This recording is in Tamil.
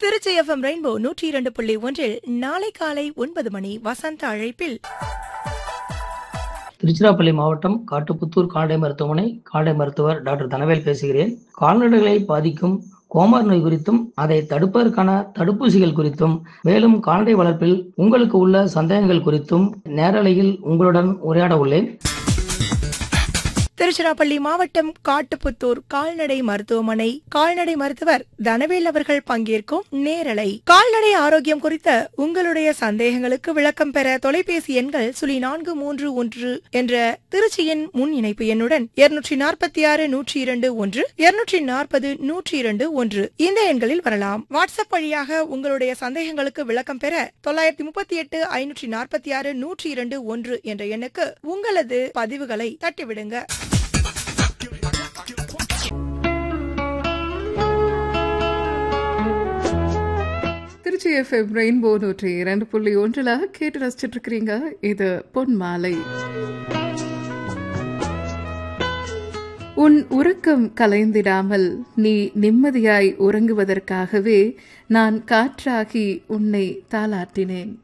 திருச்சி எஃப்எம் ரெயின்போ நூற்றி இரண்டு புள்ளி ஒன்றில் நாளை காலை ஒன்பது மணி வசந்த அழைப்பில் திருச்சிராப்பள்ளி மாவட்டம் காட்டுப்புத்தூர் கால்நடை மருத்துவமனை கால்நடை மருத்துவர் டாக்டர் தனவேல் பேசுகிறேன் கால்நடைகளை பாதிக்கும் கோமார் நோய் குறித்தும் அதை தடுப்பதற்கான தடுப்பூசிகள் குறித்தும் மேலும் கால்நடை வளர்ப்பில் உங்களுக்கு உள்ள சந்தேகங்கள் குறித்தும் நேரலையில் உங்களுடன் உரையாட உள்ளேன் திருச்சிராப்பள்ளி மாவட்டம் காட்டுப்புத்தூர் கால்நடை மருத்துவமனை கால்நடை மருத்துவர் தனவேல் அவர்கள் பங்கேற்கும் நேரலை கால்நடை ஆரோக்கியம் குறித்த உங்களுடைய சந்தேகங்களுக்கு விளக்கம் பெற தொலைபேசி எண்கள் சுழி நான்கு மூன்று ஒன்று என்ற திருச்சியின் முன் இணைப்பு எண்ணுடன் இருநூற்றி நாற்பத்தி ஆறு நூற்றி இரண்டு ஒன்று இருநூற்றி நாற்பது நூற்றி இரண்டு ஒன்று இந்த எண்களில் வரலாம் வாட்ஸ்அப் வழியாக உங்களுடைய சந்தேகங்களுக்கு விளக்கம் பெற தொள்ளாயிரத்தி முப்பத்தி எட்டு ஐநூற்றி நாற்பத்தி ஆறு நூற்றி இரண்டு ஒன்று என்ற எண்ணுக்கு உங்களது பதிவுகளை தட்டிவிடுங்க திருச்சி எஃப்எம் ரெயின்போ நூற்றி இரண்டு புள்ளி ஒன்றில் கேட்டு ரசிச்சிட்டு இருக்கிறீங்க இது பொன் மாலை உன் உறக்கம் கலைந்திடாமல் நீ நிம்மதியாய் உறங்குவதற்காகவே நான் காற்றாகி உன்னை தாளாட்டினேன்